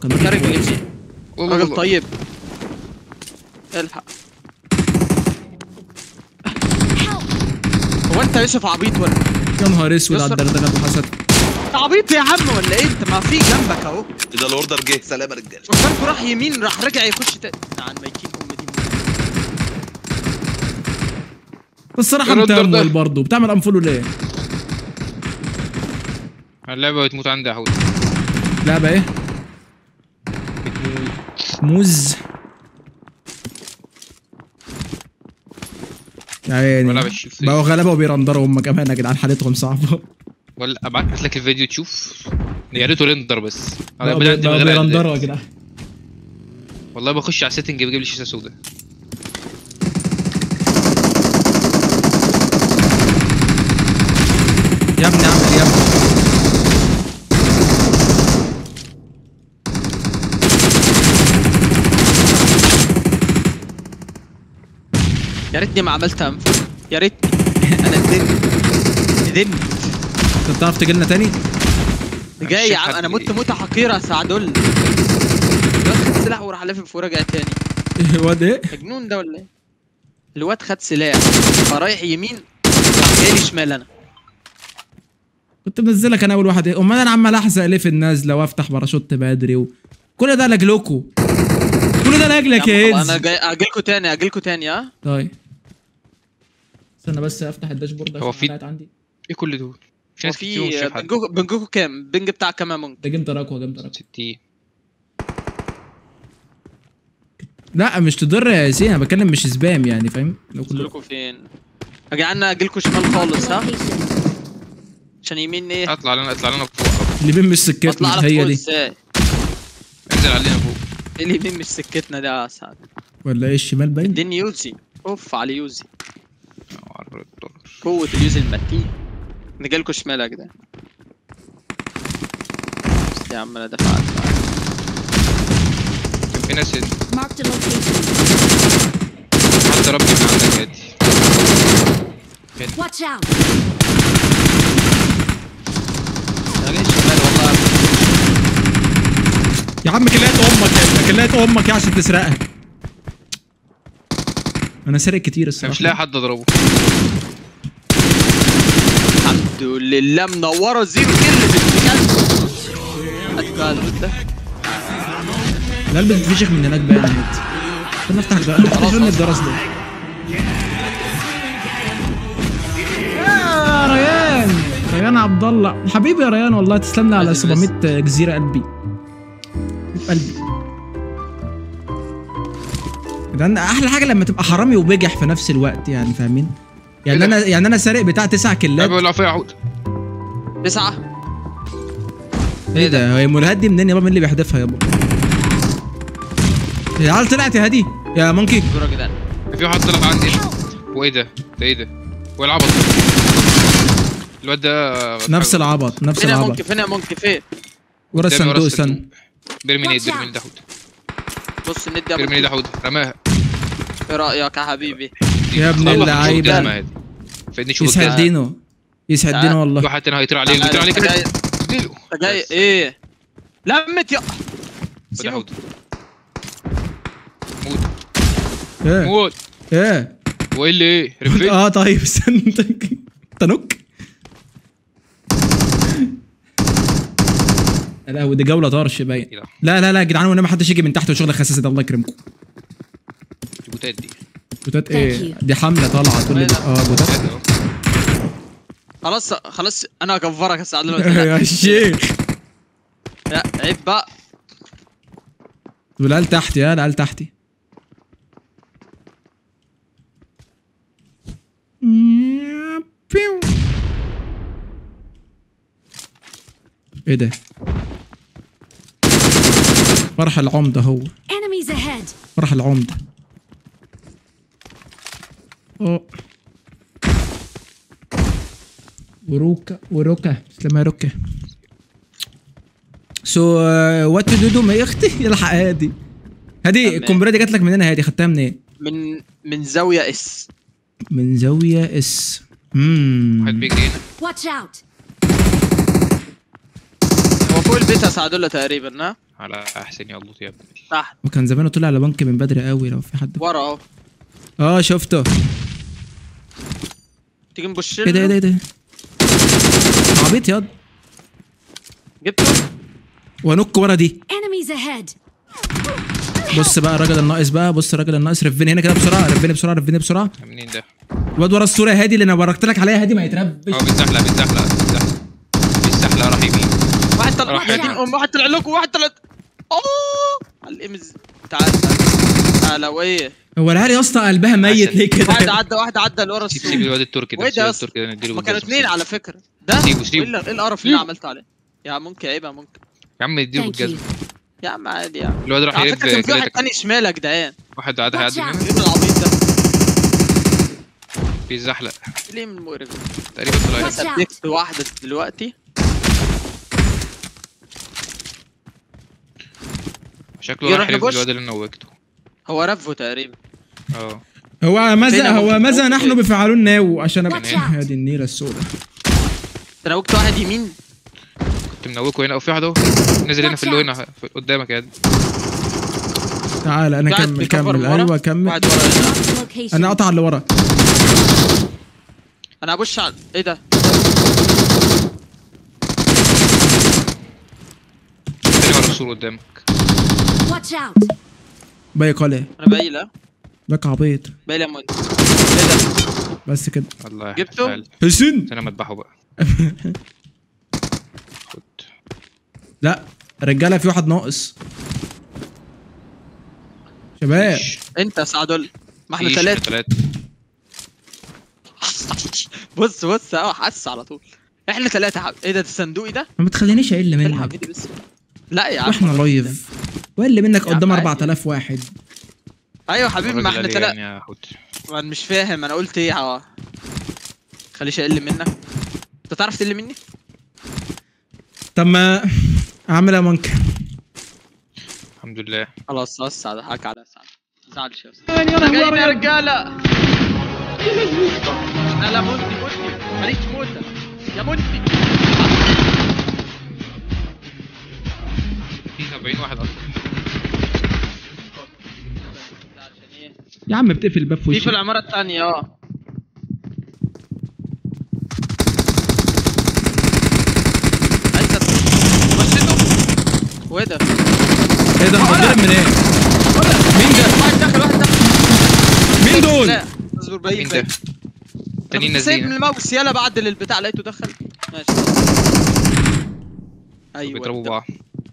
كان راجل خارج كويس. يمشي والله راجل والله. طيب الحق هو انت يوسف عبيط ولا يا نهار اسود على يسر. الدردغه اللي حصلت انت عبيط يا عم ولا ايه انت ما في جنبك اهو اذا الاوردر جه سلام يا رجاله فكرته راح يمين راح رجع يخش تاني عن ميتين ام دي الصراحه الردر ده. متأمل برضه بتعمل انفولو ليه؟ اللعبه بتموت عندي يا حوت لعبه ايه؟ موز يا عيني بلعب الشيف بقوا غلابه وبيرندروا هم كمان يا جدعان حالتهم صعبه ولا ابعت لك الفيديو تشوف يا ريته ريندر بس أنا بقوا بدأت من بقوا غير بيرندروا يا إعدادات. جدعان والله بخش على السيتنج بيجيب لي شاشه سوداء يا ابني اعمل يا ابني يا ريتني ما عملت انف يا ريتني انا ندمت ندمت انت بتعرف تجي لنا تاني؟ جاي يا عم حد انا مت إيه. موته حقيره سعدول الواد خد سلاح وراح لافف ورجع تاني واد ايه؟ مجنون ده ولا ايه الواد خد سلاح فرايح يمين راح جاي لي شمال انا كنت منزلك انا اول واحد ايه؟ امال انا عمال احزق ليه في النازله وافتح باراشوت بدري و... كل ده لاجلكوا كل ده لاجلك يا يا عم طب انا هيدز جاي اجيلكوا تاني اجيلكوا تاني ها طيب استنى بس افتح الداشبورد هو عشان في- حلقات عندي ايه كل دول في ناس كتير ومش وفي شايف حد بنجوكو بنجوكو كام بنج بتاع كام يا مونج ده جيم تراكوا جيم تراكوا 60 لا مش تضر يا ياسين انا بتكلم مش سبام يعني فاهم لو كله كلكم فين يا جدعان اجيلكوا شمال خالص ها عشان يمين ايه اطلع لنا اطلع لنا فوق اللي بين مش سكتنا اطلع لك هي فوق دي ازاي انزل علينا فوق اليمين مش سكتنا ده يا سعد ولا ايه الشمال باين اديني يوزي اوف على يوزي أو على الدولار. قوة اليوزي المتين نجيلكوا شمال يا جدعان بس يا عم انا دفعت كان في ناس هنا. Marked a location. حد ربي من عندك هادي Watch out! انا جاي شمال والله يا عم كلات امك يا كلات امك يا عشان تسرقها انا سارق كتير انا الصراحه مش لاقي حد اضربه الحمد لله منوره زيرو كل في الكلب ده القلب بتتفشخ من هناك باين هيت استنى افتح الجرس انت خلاص، فين خلاص. الجرس ده يا ريان ريان عبد الله حبيبي يا ريان والله تسلم لي على لازم بس. 700 جزيره قلبي قلبي ده أنا احلى حاجه لما تبقى حرامي وبجح في نفس الوقت يعني فاهمين يعني إيه ده؟ انا يعني انا سارق بتاع تسع كلات لعبه ولا فيها عود تسعة ايه ده هي المولهات دي منين يابا مين اللي بيحدفها يابا يا عيال طلعت يا هادي يا مونكي دور يا جدعان في واحد طلع عندي وايه ده ده ايه ده هو العبط ده الواد ده نفس العبط نفس فين يا العبط مونكي فين يا مونكي فين ورا قدامي ورا الصندوق الصندوق. استنى بيرمي نيد Watch بيرمي out. نيد احود بص الند يا بيرمي نيد مونكي احود رماها ايه رايك يا حبيبي يا ابن الله، اللعيبة. شوف جزمة هادي. فادني شوف يسعد الجزمة. دينه يسعد تعال. دينه في والله واحد تاني هيطير عليه تعال، يطير عليه انت جاي كده اديله انت جاي بس. ايه لمت يا خد سيبه. احود موت ايه موت ايه وايه اللي ايه رفيت اه طيب استنى انت انت نك يا لهوي دي جولة طرش باين إيه ده؟ لا لا لا يا جدعان وانا ما حدش يجي من تحت وشغل الخساسة ده الله يكرمكم البوتات دي بوتات Thank ايه you. دي حملة طالعة تقول لي إيه ده؟ اه بوتات بوتات أهو. خلاص خلاص انا هكفرك يا سعد يا الشيخ لا عيب بقى طب العيال تحتي يا العيال تحتي بيو. ايه ده فرح العمدة هو Enemies ahead! فرح العمدة اه وروكا وروكا تسلم يا روكا سو وات تو دو ما اختي الحق هادي هادي تمام. القنبله دي جات لك منين يا هادي خدتها منين؟ من من زاويه اس من زاويه اس امم واحد بيجري هنا Watch out! هو فوق البيت يا سعدولة تقريبا ها على احسن يا الله يا ابني تحت وكان زمانه طلع على بنك من بدري قوي لو في حد ورا اهو اه شفته تيجي نبش ايه ده ايه ده له ايه ده عبيط ياض جبته وانك ورا دي Enemies ahead. بص بقى الراجل الناقص بقى بص الراجل الناقص رفني هنا كده بسرعه رفني بسرعه رفني بسرعه منين ده؟ الواد ورا الصوره هادي اللي انا وركت لك عليها هادي ما يتربش اه بيتزحلق بيتزحلق بيتزحلق بيتزحلق راح يمين واحد طلع راح واحد يمين. ام واحد طلع لكم واحد طلع اوه على الامز تعال تعال تعال لو ايه هو العيال يا اسطى قلبها ميت عسل. ليه واحد كده عدى واحد عدى لورا سيب السوق سيب الواد التركي ده وايه سيب ده التركي ده نديله ما كانوا بالجزمة. اتنين على فكره ده سيبه سيبه ايه ال- إيه القرف اللي انا عملته عليه يا ممكن عيب يا ممكن يا عم نديله Thank you. بالجزمة يا عم عادي يا عم الواد راح على يرد فكره كان في واحد تلاتة تاني شمال يا جدعان واحد عاد Watch هيعدي out. منه ايه العبيط ده بيتزحلق ليه من المقرف تقريبا طلع Watch يرد. out. سددت واحده دلوقتي شكله يروح راح يرد نبص. الواد اللي انا نوكته هو رفه تقريبا اه هو ماذا فين هو أبو- ماذا أبو- نحن بفعلون ناو عشان ابقى Watch out. هذه النيله السوداء انا وقت واحد يمين كنت منوكه هنا او في واحد اهو نزل هنا في اللي هنا في- قدامك يا تعال انا واحد كمل بيكفر كمل من ورا، ايوه كمل واحد ورا هنا. Marked a location. انا قطع اللي ورا انا هبش على ايه ده تاني ورا السور قدامك Watch out. باقي قلع انا باقي لا باقي عبيط باقي لا مون ايه ده بس كده الله جبته؟ يحفل. حسين انا مذبحه بقى خد لا رجاله في واحد ناقص شباب فيش. انت يا سعدول ما احنا فيش، ثلاثه تلاتة بص بص اه حس على طول احنا ثلاثه يا حبيبي ايه ده الصندوقي ده ما تخلينيش اقل الحق منك ايدي بس لا يا عم واحنا لايف واقل منك يا عم قدام عادي. 4000 واحد ايوه يا حبيبي ما الراجل احنا قال ثلاثه يعني يا حوت انا مش فاهم انا قلت ايه اه خليش اقل منك انت تعرف تقل مني طب ما اعمل يا ممكن الحمد لله خلاص خلاص سعد حاك على سعد ما تزعلش يا استاذ انا جاي يا رجاله لا لا مونتي مونتي ماليش موته يا مونتي في 70 واحد اصلا عشان ايه يا عم بتقفل الباب في في في وشي العماره الثانيه اه عايز بشيته وايه ده؟ ايه ده هتضرب من ايه مين ده واحد دخل واحد دخل مين دول لا اصبر بعيد مين ده؟ بعيد. تانيين أنا كنت سايب نازلين الماوس يلا بعدل البتاع لقيته دخل ماشي ايوه بيضربوا ده. بعض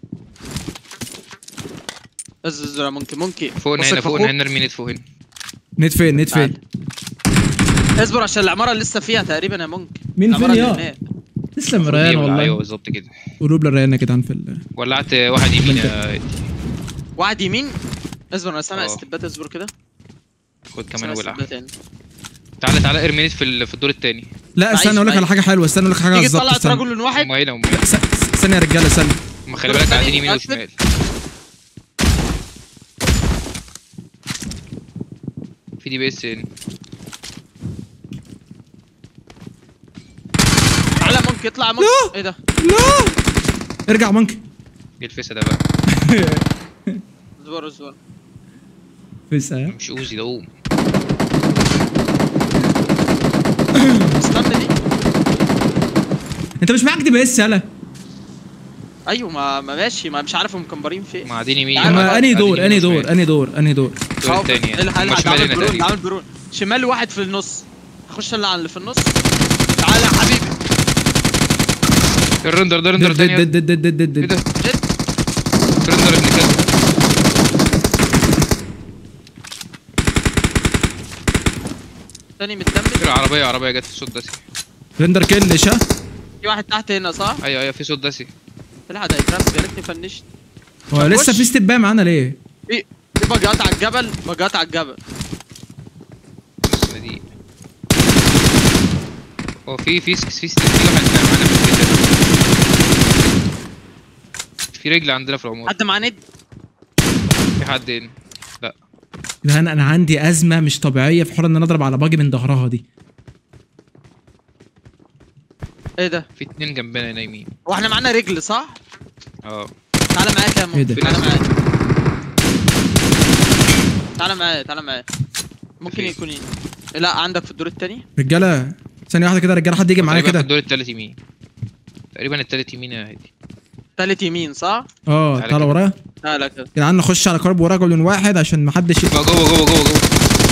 ازر ممكن ممكن فوقنا وثق هنا في فوقنا أخوك. هنا ارمي نت فوق هنا نت فين نت فين تعال. اصبر عشان العماره اللي لسه فيها تقريبا يا ممكن مين العمارة فين اللي يا؟ هناك. تسلم فوق ريان ايوه والله بالظبط كده قلوب للريان يا جدعان في ال... ولعت واحد يمين يا واحد يمين اصبر انا سامع اه. استبات اصبر كده خد كمان سامع ولع استبات تاني تعالى تعالى ارمي نت في ال- في الدور التاني لا معيش- استنى اقول لك على معيش. حاجه حلوه استنى اقول لك حاجه تيجي بالظبط طلعت استنى رجل واحد هم هنا هم لا، س- ثانيه يا رجاله ثانيه هم خلي بالك قاعدين يمين أكتب. وشمال في دي بي اس هنا تعالى ممكن يطلع ممكن لا. ايه ده لا ارجع ممكن ايه الفيسة ده بقى اصبر اصبر فيس اه مش اوزي ده قوم استنى دي انت مش معاك دي بي اس يالا ايوه ما, ما ماشي ما مش عارف هم مكمبرين فين هم قاعدين يمين تعالى اما بقى. انهي قاعدين دور يمين انهي وشمال. دور انهي دور انهي دور الدور أهو، التاني ايه اللي هم هيلعب شمال عامل هنا برون تقريبا عامل برون شمال واحد في النص اخش اللي على اللي في النص تعالى يا حبيبي الرندر ده رندر دد تاني دد دد دد دد ايه ده دد جد رندر ابن كلب تاني متدمج العربية عربية جت في صوت داسي ريندر كل شا في واحد تحت هنا صح؟ ايوه ايوه في صوت داسي الحق ده هيترف يا ريتني فنشت هو طب لسه وش؟ في استباء معانا ليه في في باجات على الجبل باجات على الجبل بس دي هو في في في في في واحد معانا في البيت في رجل عندنا في العمارة حد معاه ند في حد هنا لا ده انا انا عندي ازمه مش طبيعيه في حوار ان انا اضرب على باجي من ظهرها دي ايه ده؟ في اتنين جنبنا نايمين هو احنا معانا رجل صح؟ اه تعالى معايا كده يا إيه ده؟ ممكن. تعالى معايا تعالى معايا تعالى معايا ممكن فين؟ يكون ايه لا عندك في الدور التاني رجاله ثانيه واحده كده رجاله حد يجي معايا تقريبا في كده الدور التالت يمين تقريبا التالت يمين يا هادي تالت يمين صح؟ اه تعالى تعالى كده. ورايا لا لا كده يا جدعان نخش على كرب ورجل واحد عشان محدش ي- جوه جوه جوه جوه جوه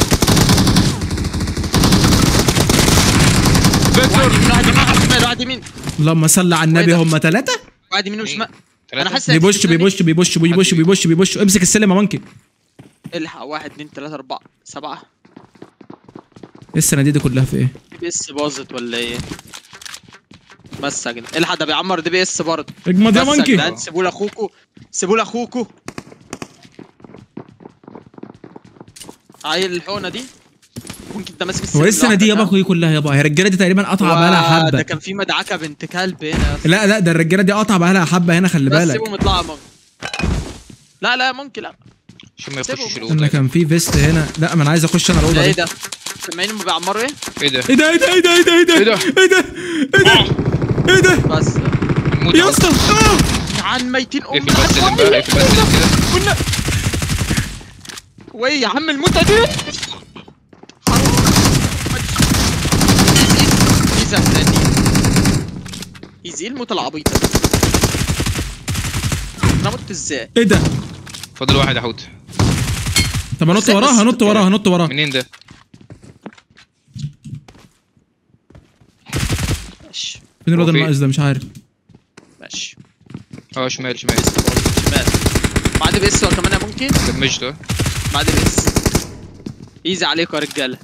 واحد يمين واحد يمين واحد شمال واحد يمين اللهم صل على النبي ده؟ هم ثلاثه واحد يمين وشمال انا ثلاثة حاسس بيبش بيبش بيبش بيبش بيبش بيبش امسك السلم يا مونكي الحق واحد اتنين تلاتة أربعة سبعة ايه السنه دي كلها في ايه دي بي اس باظت ولا ايه؟ بس يا جدعان الحق ده بيعمر دي بي اس برضه اجمد يا بس مونكي جدعان سيبوا لاخوكوا سيبوا لاخوكوا عيل الحقنه دي ممكن ده ماسك هو ايه السلم السنه دي لوحدك، يابا اخوي كلها يابا هي الرجاله دي تقريبا قطع ها؟ بقالها وا- ده حبه كان في مدعكه بنت كلب هنا يا اسطى. لا لا ده الرجاله دي قطع بقالها حبه هنا خلي بس بالك سيبهم يطلعوا ممكن لا لا ممكن لا عشان ما سيبهم. يخشش انا الاوضه كان في فيست هنا لا ما انا عايز اخش انا ده الاوضه ايه دي ده؟ سامعين هم بيعمروا ايه؟ ايه ده ايه ده ايه ده ايه ده ايه ده ايه ده إيه ده؟ ايه ده ايه ده ايه ده بس هنموت يا أهو. اسطى آه! عن ميتين ام اقفل بس اللي بقى اقفل بس اللي كده كنا وي يا عم الموتة دي ايزي احلاني ايزي الموتة العبيطة دي. انا مت ازاي؟ ايه ده فاضل واحد يا حوت طب انط إزاي وراها بس هنط وراها هنط وراها منين ده ماشي فين الواد هو فين؟ الناقص ده مش عارف ماشي اه شمال شمال بس برضه شمال بعد بيس هو كمان ممكن دمجته بعد بيس ايزي عليكم يا رجالة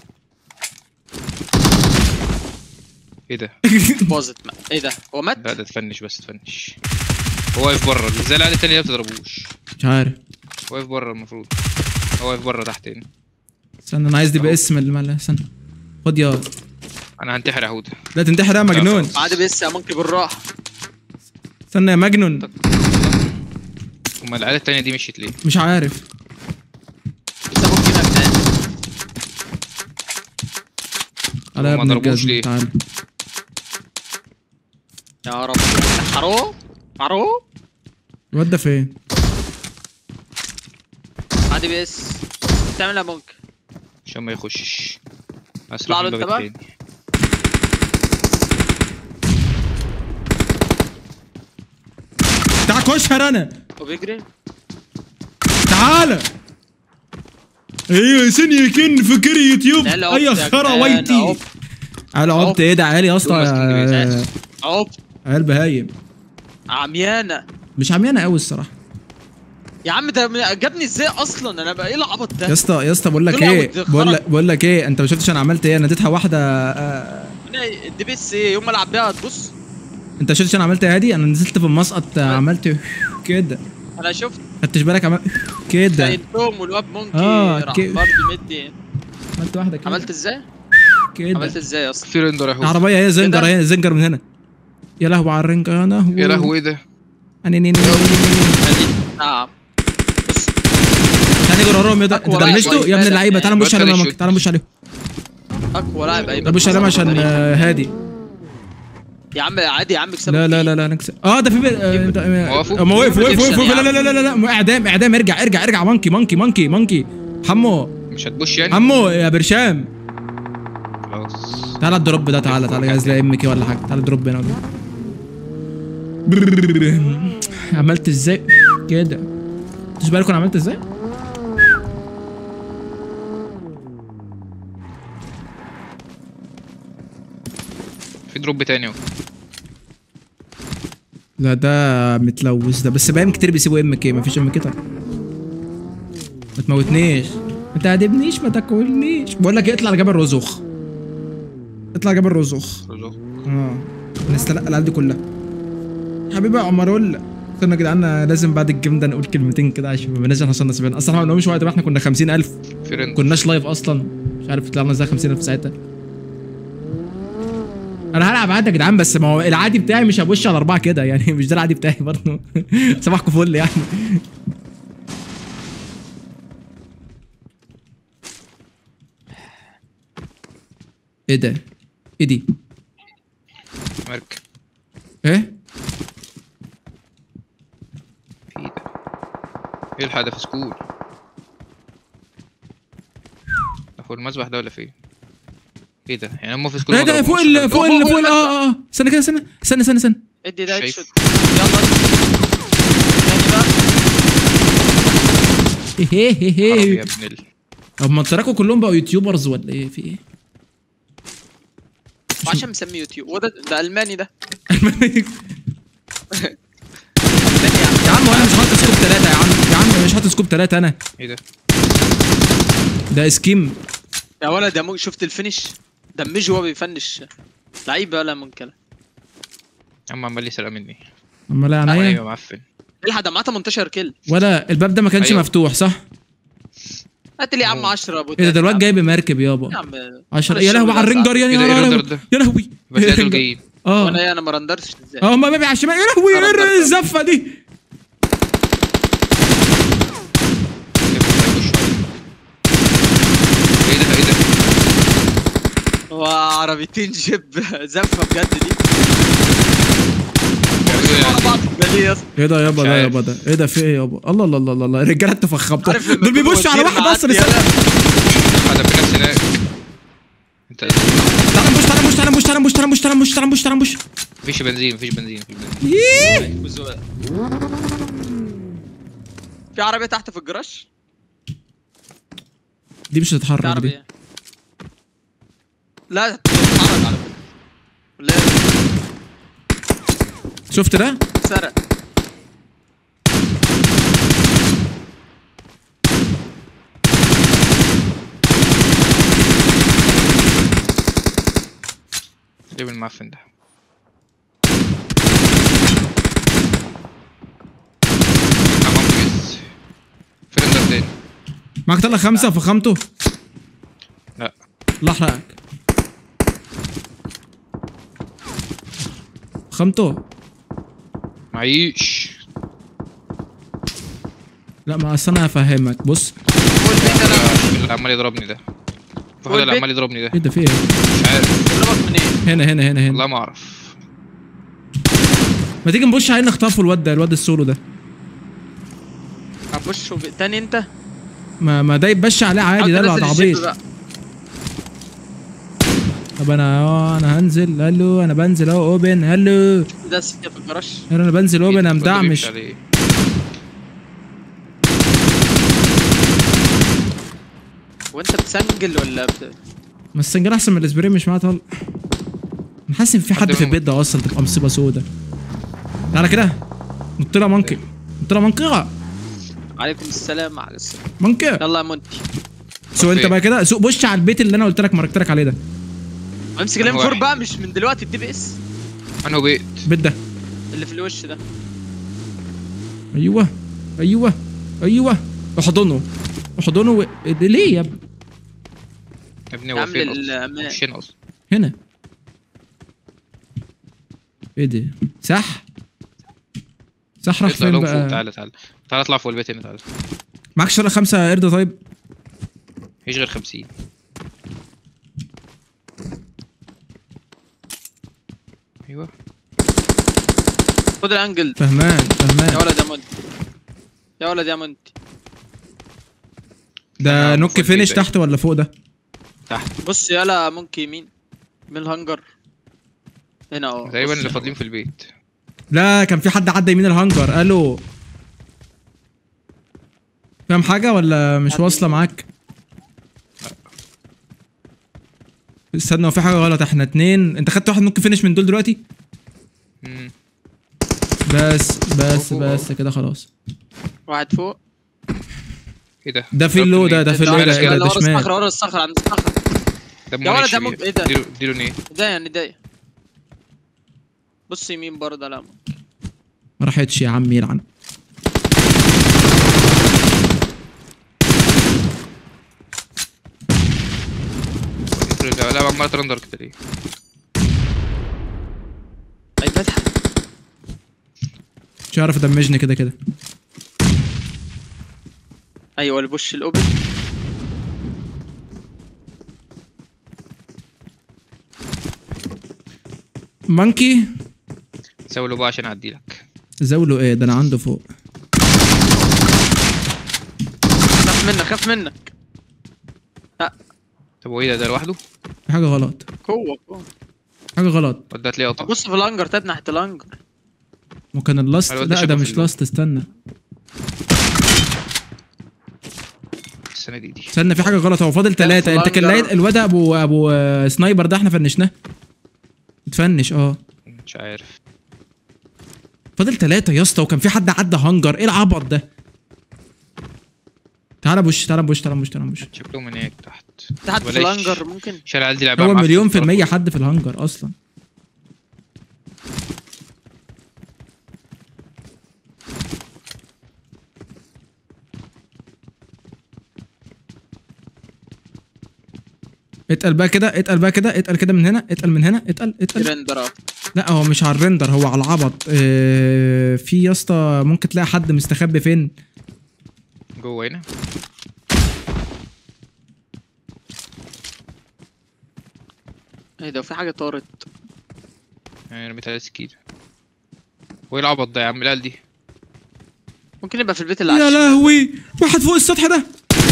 ايه ده باظت ما- ايه ده هو مات؟ لا ده تفنش بس تفنش هو واقف بره زي العيال التانية اللي ما بتضربوش مش عارف واقف بره المفروض هو واقف بره تحت هنا استنى انا عايز دي باسم المال استنى خد يا انا هنتحر يا حوت لا تنتحر يا مجنون بعد بيس يا ممكن بالراحة استنى يا مجنون هما العيال التانية دي مشيت ليه مش عارف سابوك هنا يا جدعان تعالى يا هما ابن ضربوش الجزم ليه؟ تعالى يا رب حرو حرو الواد ده فين عادي بيس تعملها ممكن عشان ما يخشش اطلع اسرع له من انت الباب بقى. التاني تعال كشهر انا وبيجري تعالى ايوه سني كن فكر يوتيوب لا، لا، اي عبت يا خرا جدعان، ويتي عبت. على عبط ايه ده عيال يا اسطى دول ماسكين يا- دبيس. عوب عيال بهايم عميانة مش عميانه قوي الصراحه يا عم ده جابني ازاي اصلا انا بقى ايه العبط ده يا اسطى يا اسطى بقول لك طلع ايه ود- بقول خرج. لك بقول لك ايه انت ما شفتش انا عملت ايه انا اديتها واحده آه، أنا الدي بي اس ايه يوم ما العب بيها هتبص انت ما شفتش انا عملت ايه هادي انا نزلت في المسقط آه، عملت كده انا شفت خدتش بالك عملت كده خاينتهم والواد مونكي آه، راح كي- برضه مدي عملت واحده كده عملت ازاي؟ كده عملت ازاي اصلا؟ في رندر يا حوت العربيه هي زنجر كده؟ هي زنجر من هنا يا لهوي على الرنجة يا لهوي يا لهوي ايه ده أني- ني- ني- ني- ني- ني- ادي نعم بص تعالى نجري وراهم يا ده أقوى انت لاعب دمشته يا ابن واحد. اللعيبه تعالى نبص الواد عليهم كان يا مك. تعالى نبص عليهم اقوى لاعب ايمن نبص عليهم عشان آه، هادي يا عم عادي يا عم اكسبوا لا لا لا لا نكسب اه ده في بي... آه، ده- آه، وقفوا؟ هم وقفوا وقفوا Protection وقفوا يا لا لا لا لا لا اعدام اعدام ارجع ارجع ارجع مونكي مونكي مونكي مونكي حمو مش هتبوش يعني حمو يا برشام خلاص تعالى الدروب ده تعالى تعالى جاهز لي ام كي ولا حاجه تعالى الدروب هنا برررر. عملت ازاي كده مش بالكم انا عملت ازاي في دروب تاني اهو لا ده متلوث ده بس باين كتير بيسيبوا ام كي مفيش ام كي طبعا ما تموتنيش ما تعدبنيش ما تاكلنيش بقول لك إيه، اطلع لجبل رزوخ اطلع جبل رزوخ رزق. اه نستلقى العيال دي كلها حبيبي يا عمرول استنى يا جدعان لازم بعد الجيم ده نقول كلمتين كده عشان ما بناش عشان نسيبنا اصلا احنا ما قلناش وقت ما احنا كنا 50000 في رندر كناش لايف اصلا مش عارف طلعنا ازاي 50000 ساعتها انا هلعب عادي يا جدعان بس ما هو العادي بتاعي مش هبوش على اربعه كده يعني مش ده العادي بتاعي برضه صباحكم فل يعني ايه ده؟ ايه دي؟ مركب ايه؟ في ايه ده يلحق ده في سكول ده فوق المسبح ده ولا فين؟ ايه ده؟ يعني هم في سكول لا ما ده فوق ضربوش ال فوق ولا ال فوق ال اه اه استنى كده استنى استنى استنى استنى ادي ده شايف. هيد شوت يلا تاني بقى هيه هيه حرام هيه يا ابن ال طب ما تراكوا كلهم بقوا يوتيوبرز ولا ايه في ايه؟ وعشان مسميه يوتيوب وده ده الماني ده يا الماني عم وانا مش حاطط سكوب ثلاثة يا عم يا عم مش حاطط سكوب ثلاثة انا ايه ده؟ ده سكيم يا ولد يا مو شفت الفينش دمجه وهو بيفنش لعيب ولا ممكن يا عم عمال يسرق مني امال يعني ايوه ايه معفن الحق ده معاه 18 كيل ولا الباب ده ما كانش أيوة. مفتوح صح؟ هات لي يا عم 10 ابو ايه ده ده الواد جاي جايب مركب يا يابا عم 10 يا لهوي على الرينجر يا إيه ده؟ إيه لهوي الرينجر ده؟ يا لهوي بس لازم دول جايين وانا اه ايه انا ما رندرتش ازاي اه هما بابي على الشمال يا لهوي أنا ايه رندرت. الزفة دي ايه ده ايه ده؟ هو عربيتين جيب زفه بجد دي بيعملوا ايه ورا يعني؟ بعض ده ليه يا اسطى ايه ده يابا مش ده عارف. يابا ده ايه ده في ايه يابا الله الله الله الله الله الرجاله انتوا فخمتوا عارف لما دول يكون بيبصوا على وزير واحد اصلا معدي استنى. يلا. هذا في نفس هناك انت تعال نبوش تعال نبوش تعال نبوش تعال نبوش تعال نبوش تعال نبوش تعال نبوش تعال نبوش مفيش بنزين مفيش بنزين مفيش بنزين ييه. وزوق. في عربيه تحت في الجراج دي مش في هتتحرك دي عربيه لا تتحرك على فكره لا شفت ده سرق جيب المعفن ده تمام جس فرندر تاني معاك طلع خمسة فخمته لا الله احرقك خمته معيش لا ما اصل انا هفهمك بص هو البيت انا آه، اللي عمال يضربني ده في هو واحد اللي البيت؟ عمال يضربني ده ايه ده في ايه مش عارف بضربك منين هنا هنا هنا هنا والله ما اعرف ما تيجي نبص عليه نخطفه الواد ده الواد السولو ده هبش وب- تاني انت ما ما ده يبش عليه عادي ده حاول الواد تنزل الجيب عبيط بقى. طب انا اه انا هنزل هلو انا بنزل اهو اوبن هلو ده سكه في الجراج انا بنزل اوبن انا الواد ده مدعمش بيمشي عليه. وانت بتسنجل ولا بت... ما السنجل احسن من الاسبرين مش معاه طلق انا حاسس ان في حد حد في منهم. البيت ده اصلا تبقى مصيبه سودا تعالى كده نط لها منكي نط لها منقره عليكم السلام على السلام منكي يلا يا مونتي سوق انت فين؟ بقى كده سوق بص على البيت اللي انا قلت لك مركت لك عليه ده امسك الام واحد. 4 بقى مش من دلوقتي الدي بي اس انه بيت البيت ده اللي في الوش ده ايوه ايوه ايوه احضنه احضنه و... إيه ده ليه يا ابني يا ابني يا هو عم فين اصلا الأمان. مش هنا اصلا هنا ايه ده صح صح راح اطلع فين لهم فوق بقى تعالى تعالى تعالى اطلع فوق البيت هنا تعالى معاك شرق خمسة قرد طيب مفيش غير 50 ايوه خد الانجل فهمان يا فهمان ولد يا مونتي يا ولد يا مونتي ده أنا نوك المفروض فينش يبقى. تحت ولا فوق ده تحت بص يلا ممكن يمين من الهنجر هنا اهو تقريبا بص. اللي فاضلين في البيت لا كان في حد عدى يمين الهانجر قالوا فاهم حاجة ولا مش عدى واصلة يمين. معاك استنى هو في حاجة غلط احنا اتنين انت خدت واحد ممكن فينش من دول دلوقتي مم. بس بس أوه. بس كده خلاص واحد فوق ايه ده ده في ضربت اللو منين؟ ده ده في اللو تعالى ده ايه كده. ده ورا ده شمال الصخرة ورا الصخرة عند الصخرة ده يا ولد منشي. ده ممكن- ايه ده؟ اديله اديله ايه نداية نداية بص يمين برضه لا ما راحتش يا عم يلعن لا لا عمال ترندر كده ليه اي فتحة مش عارف ادمجني كده كده ايوه البوش الاوبن مانكي سوي له بقى عشان اعدي لك زاوله ايه ده انا عنده فوق خاف منك خاف منك طب وايه ده ده لوحده؟ في حاجه غلط قوه قوه حاجه غلط ولا ده هتلاقيه قطع بص في الانجر تاب ناحيه الانجر وكان اللاست الواد ده لا ده شبه مش في ال- لاست استنى السنه دي دي استنى في حاجه غلط هو فاضل ثلاثة انت كان الفلانجر. لاقي الواد ابو ابو آه، سنايبر ده احنا فنشناه اتفنش اه مش عارف فاضل ثلاثة يا اسطى وكان في حد عدى هانجر ايه العبط ده تعالى بوش تعالى بوش تعالى بوش تعالى بوش شكلهم هناك تحت في حد في بلاش. الانجر ممكن عشان العيال دي لعبها هو معفن مليون في بصراحة. المية حد في الهانجر اصلا اتقل بقى كده اتقل بقى كده اتقل كده من هنا اتقل من هنا اتقل اتقل ريندر لا هو مش على الريندر هو على العبط اه في يا اسطى ممكن تلاقي حد مستخبي فين جوه هنا ايه ده في حاجه طارت يعني رميت على سكينه وايه العبط ده يا عم العيال دي ممكن يبقى في البيت اللي على يا الشمال. لهوي واحد فوق السطح ده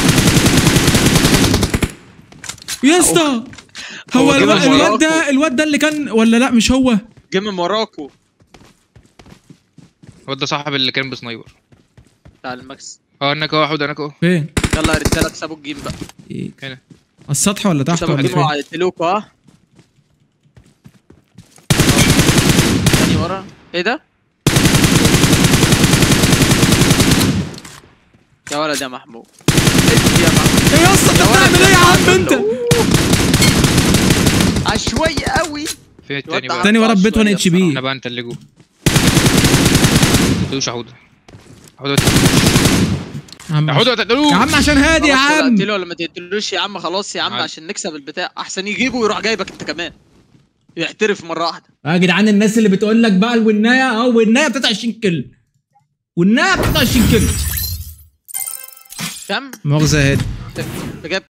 يا اسطى هو هو الو- كده الواد وراكوا. ده الواد ده اللي كان ولا لا مش هو جه من وراكوا هو ده صاحب اللي كان بسنايبر بتاع الماكس اه هناك اهو حود هناك اهو فين يلا يا رجاله اكسبوا الجيم بقى إيه؟ هنا على السطح ولا تحت اكسبوا ولا الجيم فين وهيقتلوكوا ها تاني ورا ايه ده يا ولد يا محمود ادي يا محمود ايه يا اسطى يا ولد بتعمل ايه يا عم انت عشوائي قوي فين التاني الواد بقى تاني ورا البيت عشوائي وانا اتش بي احنا بقى نتلجه تقتلوش يا حوده حوده يا عم يا حوده ما تقتلوش يا عم عشان هادي يا خلاص ولا عم تقتله ولا ما تقتلوش يا عم خلاص يا عم عادي. عشان نكسب البتاع احسن يجيبه ويروح جايبك انت كمان يحترف مره واحده يا جدعان الناس اللي بتقول لك بقى الونايه اه والنايه بتاعت 20 كيلو والنايه بتاعت 20 كيلو كم مؤاخذه يا هادي انت جايب